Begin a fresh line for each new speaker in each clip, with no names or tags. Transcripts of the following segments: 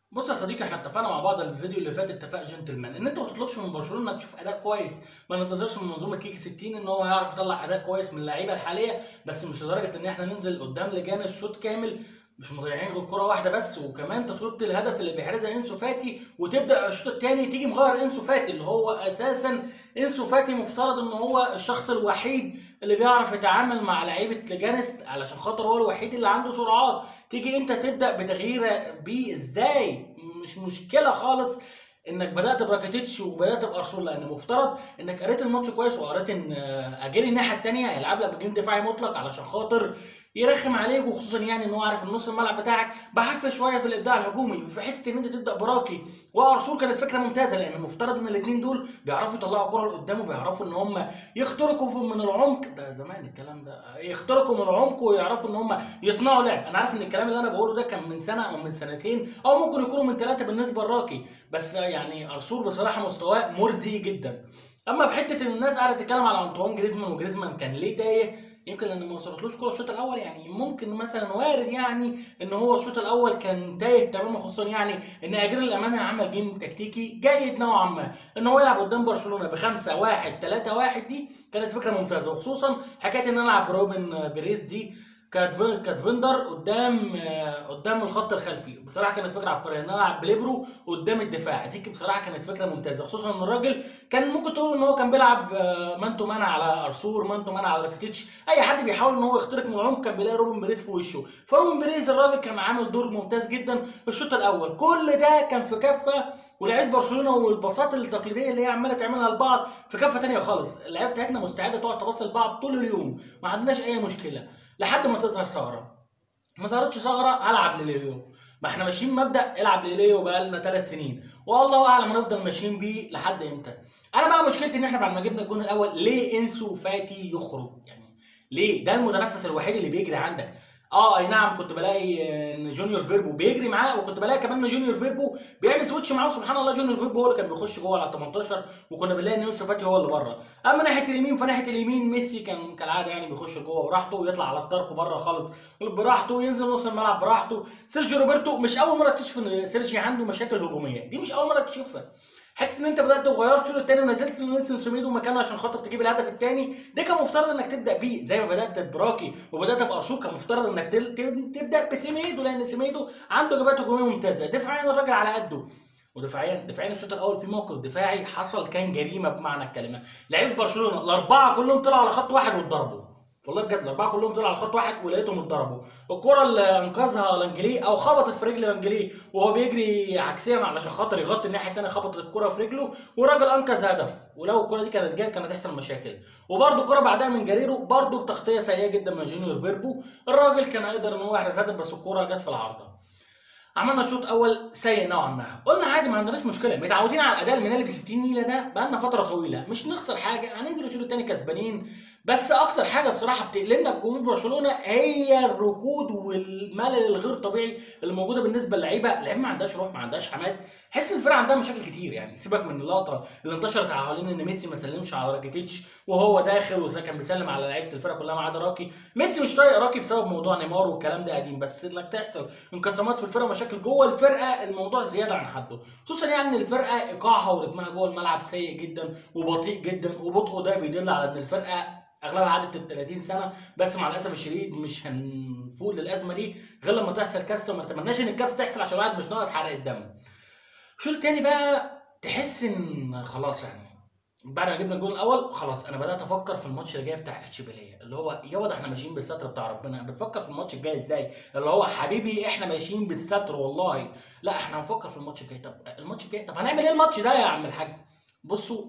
بص يا صديقي احنا اتفقنا مع بعض الفيديو اللي فات اتفاق جنتلمان ان انت ما تطلبش من برشلونه انك تشوف اداء كويس ما ننتظرش من منظومه كيك 60 ان هو يعرف يطلع اداء كويس من اللعيبه الحاليه بس مش لدرجه ان احنا ننزل قدام لجان الشوط كامل مش مضيعين غير كره واحده بس وكمان تصويبه الهدف اللي بيحرزها انسو فاتي وتبدا الشوط الثاني تيجي مغير انسو فاتي اللي هو اساسا انسو فاتي مفترض ان هو الشخص الوحيد اللي بيعرف يتعامل مع لعيبه لجانس علشان خاطر هو الوحيد اللي عنده سرعات تيجي انت تبدا بتغيير بيه ازاي مش مشكله خالص انك بدات براكيتيتش وبدات بارسنال لان مفترض انك قريت الماتش كويس وقريت ان اجيري الناحيه الثانيه هيلعب لك بجيم دفاعي مطلق علشان خاطر يرخم عليك وخصوصا يعني ان هو عارف ان نص الملعب بتاعك بحف شويه في الابداع الهجومي في حته ان انت تبدا براكي وارسول كانت فكره ممتازه لان المفترض ان الاثنين دول بيعرفوا يطلعوا كره لقدام وبيعرفوا ان هم يخترقوا من العمق ده زمان الكلام ده يخترقوا من العمق ويعرفوا ان هم يصنعوا لعب انا عارف ان الكلام اللي انا بقوله ده كان من سنه او من سنتين او ممكن يكونوا من ثلاثه بالنسبه لراكي بس يعني ارسول بصراحه مستواه مرزي جدا اما في حته ان الناس قاعده تتكلم على انطوان جريزمان وجريزمان كان ليه تايه يمكن لان ما وصلتلوش كوره الشوط الاول يعني ممكن مثلا وارد يعني ان هو الشوط الاول كان تايه تماما خصوصا يعني ان اجير الامانه عمل جيم تكتيكي جيد نوعا ما ان هو يلعب قدام برشلونه بخمسة واحد ثلاثة واحد دي كانت فكره ممتازه وخصوصا حكايه ان انا العب بروبن بيريز دي كانت كانت فيندر قدام قدام الخط الخلفي بصراحه كانت فكره عبقريه ان انا العب بليبرو قدام الدفاع دي بصراحه كانت فكره ممتازه خصوصا ان الراجل كان ممكن تقول ان هو كان بيلعب مانتو مان على ارسور مانتو مان على راكيتيتش اي حد بيحاول ان هو يخترق من العمق كان بيلاقي روبن بيريز في وشه فروبن بيريز الراجل كان عامل دور ممتاز جدا في الشوط الاول كل ده كان في كفه ولعيبه برشلونه والباصات التقليديه اللي هي عماله تعملها لبعض في كفه ثانيه خالص اللعيبه بتاعتنا مستعده تقعد تباصي لبعض طول اليوم ما عندناش اي مشكله لحد ما تظهر ثغره ما ظهرتش ثغره هلعب لليو ما احنا ماشيين مبدا العب لليو بقالنا ثلاث سنين والله اعلم هنفضل ماشيين بيه لحد امتى انا بقى مشكلتي ان احنا بعد ما جبنا الجون الاول ليه انسو فاتي يخرج يعني ليه ده المتنفس الوحيد اللي بيجري عندك اه اي نعم كنت بلاقي ان جونيور فيربو بيجري معاه وكنت بلاقي كمان ان جونيور فيربو بيعمل سويتش معاه سبحان الله جونيور فيربو هو اللي كان بيخش جوه على 18 وكنا بنلاقي ان يوسف فاتي هو اللي بره اما ناحيه اليمين فناحيه اليمين ميسي كان كالعاده يعني بيخش جوه براحته ويطلع على الطرف بره خالص براحته وينزل نص الملعب براحته سيرجيو روبرتو مش اول مره تكتشف ان سيرجي عنده مشاكل هجوميه دي مش اول مره تكتشفها حته ان انت بدات تغير الشوط الثاني ونزلت نيلسون سوميدو مكانه عشان خاطر تجيب الهدف الثاني ده كان مفترض انك تبدا بيه زي ما بدات براكي وبدات بارسول كان مفترض انك تبدا بسيميدو لان سيميدو عنده اجابات هجوميه ممتازه دفاعيا الراجل على قده ودفاعيا دفاعيا الشوط الاول في موقف دفاعي حصل كان جريمه بمعنى الكلمه لعيبه برشلونه الاربعه كلهم طلعوا على خط واحد واتضربوا والله بجد الاربعه كلهم طلعوا على خط واحد ولقيتهم اتضربوا الكره اللي انقذها لانجلي او خبطت في رجل لانجلي وهو بيجري عكسيا علشان خاطر يغطي الناحيه الثانيه خبطت الكره في رجله والراجل انقذ هدف ولو الكره دي كانت جت كانت هتحصل مشاكل وبرده كره بعدها من جريرو برده بتغطيه سيئه جدا من جونيور فيربو الراجل كان هيقدر ان هو يحرز هدف بس الكره جت في العارضه عملنا شوط اول سيء نوعا ما قلنا عادي ما عندناش مشكله متعودين على الاداء المنالي ب 60 نيله ده بقالنا فتره طويله مش نخسر حاجه هننزل الشوط الثاني كسبانين بس اكتر حاجه بصراحه بتقلقنا بجمهور برشلونه هي الركود والملل الغير طبيعي اللي موجوده بالنسبه للعيبه اللعيبه ما عندهاش روح ما عندهاش حماس حس ان الفرقه عندها مشاكل كتير يعني سيبك من اللقطه اللي انتشرت حوالين ان ميسي ما سلمش على راكيتيتش وهو داخل وكان بيسلم على لعيبه الفرقه كلها ما عدا راكي ميسي مش طايق راكي بسبب موضوع نيمار والكلام ده قديم بس انك تحصل انقسامات في الفرقه مشاكل جوه الفرقه الموضوع زياده عن حده خصوصا يعني ان الفرقه ايقاعها ورتمها جوه الملعب سيء جدا وبطيء جدا وبطئه ده بيدل على ان الفرقه اغلبها عدت ال 30 سنه بس مع الاسف الشديد مش هنفوق للازمه دي غير لما تحصل كارثه وما نتمناش ان الكارثه تحصل عشان الواحد مش ناقص حرق الدم. الشوط التاني بقى تحس ان خلاص يعني بعد ما جبنا الجول الاول خلاص انا بدات افكر في الماتش اللي جاي بتاع اشبيليه اللي هو يا واد احنا ماشيين بالستر بتاع ربنا بتفكر في الماتش الجاي ازاي اللي هو حبيبي احنا ماشيين بالستر والله لا احنا هنفكر في الماتش الجاي طب الماتش الجاي طب هنعمل ايه الماتش ده يا عم الحاج بصوا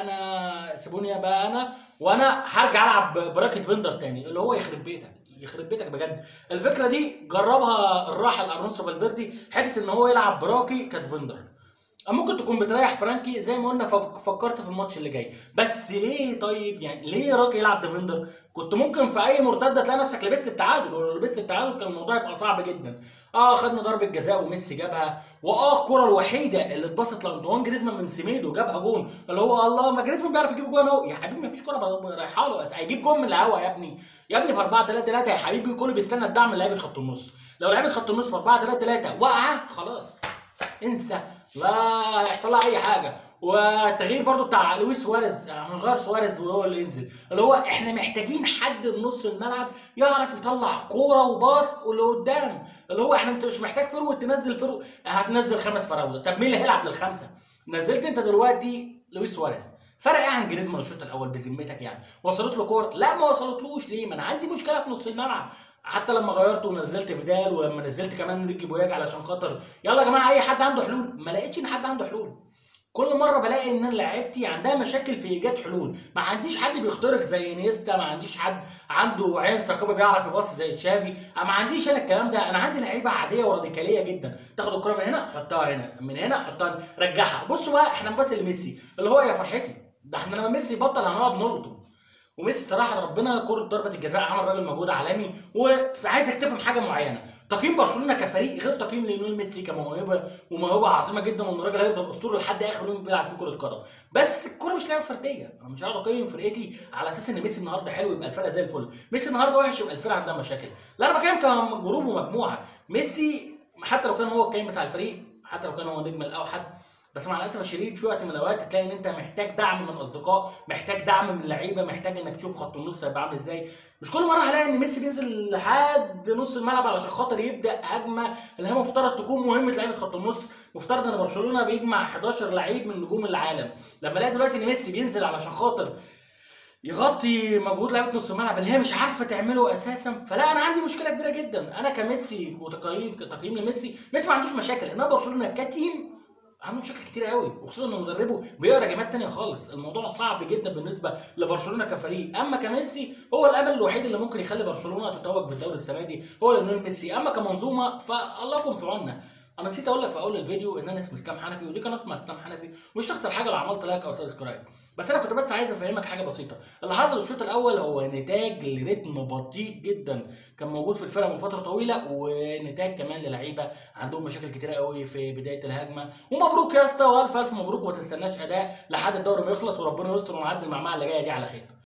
انا سيبوني بقى انا وانا هرجع العب براكت فيندر تاني اللي هو يخرب بيتك يخرب بيتك بجد الفكره دي جربها الراحل ارنوسو فالفيردي حته ان هو يلعب براكي كات فيندر ممكن تكون بتريح فرانكي زي ما قلنا فكرت في الماتش اللي جاي بس ليه طيب يعني ليه راكي يلعب ديفندر كنت ممكن في اي مرتده تلاقي نفسك لبست التعادل ولو لبست التعادل كان الموضوع يبقى صعب جدا اه خدنا ضربه جزاء وميسي جابها واه الكره الوحيده اللي اتبسط لانطوان جريزمان من سيميدو جابها جون اللي هو الله ما جريزمان بيعرف يجيب جون اهو يا حبيبي ما فيش كره رايحه له هيجيب جون من الهوا يا ابني يا ابني في 4 3 3 يا حبيبي كله بيستنى الدعم من لعيبه خط النص لو لعيبه خط النص في 4 3 3 واقعه خلاص انسى لا هيحصل لها اي حاجه والتغيير برضو بتاع لويس سواريز هنغير سواريز وهو اللي ينزل اللي هو احنا محتاجين حد من نص الملعب يعرف يطلع كوره وباص واللي قدام اللي هو احنا مش محتاج فروت تنزل فرو هتنزل خمس فراوده طب مين اللي هيلعب للخمسه نزلت انت دلوقتي لويس سواريز فرق ايه عن جريزمان الشوط الاول بذمتك يعني وصلت له كور لا ما وصلتلوش ليه ما انا عندي مشكله في نص الملعب حتى لما غيرت ونزلت فيدال ولما نزلت كمان ريكي بوياج علشان خاطر يلا يا جماعه اي حد عنده حلول ما لقيتش ان حد عنده حلول كل مره بلاقي ان لعيبتي عندها مشاكل في ايجاد حلول ما عنديش حد بيخترق زي نيستا ما عنديش حد عنده عين ثقافه بيعرف يباص زي تشافي ما عنديش انا الكلام ده انا عندي لعيبه عاديه وراديكاليه جدا تاخد الكره من هنا حطها هنا من هنا حطها هنا رجعها بصوا بقى احنا بنبص لميسي اللي هو يا فرحتي ده احنا لما ميسي يبطل هنقعد نلقطه وميسي صراحه ربنا كره ضربه الجزاء عمل راجل مجهود عالمي وعايزك تفهم حاجه معينه تقييم برشلونه كفريق غير تقييم ليونيل ميسي كموهبه وموهبه عظيمه جدا وان الراجل هيفضل اسطوره لحد اخر يوم بيلعب في كره قدم بس الكوره مش لعبه فرديه انا مش هقعد اقيم فرقتي على اساس ان ميسي النهارده حلو يبقى الفرقه زي الفل ميسي النهارده وحش يبقى الفرقه عندها مشاكل لا انا بكلم كجروب ومجموعه ميسي حتى لو كان هو القيم بتاع الفريق حتى لو كان هو النجم الاوحد بس مع الاسف الشديد في وقت من الاوقات تلاقي ان انت محتاج دعم من اصدقاء محتاج دعم من لعيبه محتاج انك تشوف خط النص هيبقى عامل ازاي مش كل مره هلاقي ان ميسي بينزل لحد نص الملعب علشان خاطر يبدا هجمه اللي هي مفترض تكون مهمه لعيبه خط النص مفترض ان برشلونه بيجمع 11 لعيب من نجوم العالم لما الاقي دلوقتي ان ميسي بينزل علشان خاطر يغطي مجهود لعيبه نص الملعب اللي هي مش عارفه تعمله اساسا فلا انا عندي مشكله كبيره جدا انا كميسي وتقييم تقييم لميسي ميسي ما عندوش مشاكل انما برشلونه كتيم عنده مشاكل كتير قوي وخصوصا ان مدربه بيقرا جيمات تانية خالص الموضوع صعب جدا بالنسبه لبرشلونه كفريق اما كميسي هو الامل الوحيد اللي ممكن يخلي برشلونه تتوج بالدوري السنه دي هو ليونيل ميسي اما كمنظومه فالله يكون في عوننا انا نسيت اقول لك في اول الفيديو ان انا اسمي اسلام حنفي ودي قناه اسمها اسلام حنفي ومش هتخسر حاجه لو عملت لايك او سبسكرايب بس انا كنت بس عايز افهمك حاجه بسيطه اللي حصل الشوط الاول هو نتاج لريتم بطيء جدا كان موجود في الفرقه من فتره طويله ونتاج كمان للعيبه عندهم مشاكل كتيره قوي في بدايه الهجمه ومبروك يا اسطى والف الف مبروك وما تستناش اداء لحد الدوري ما يخلص وربنا يستر ونعدي المعمعه اللي جايه دي على خير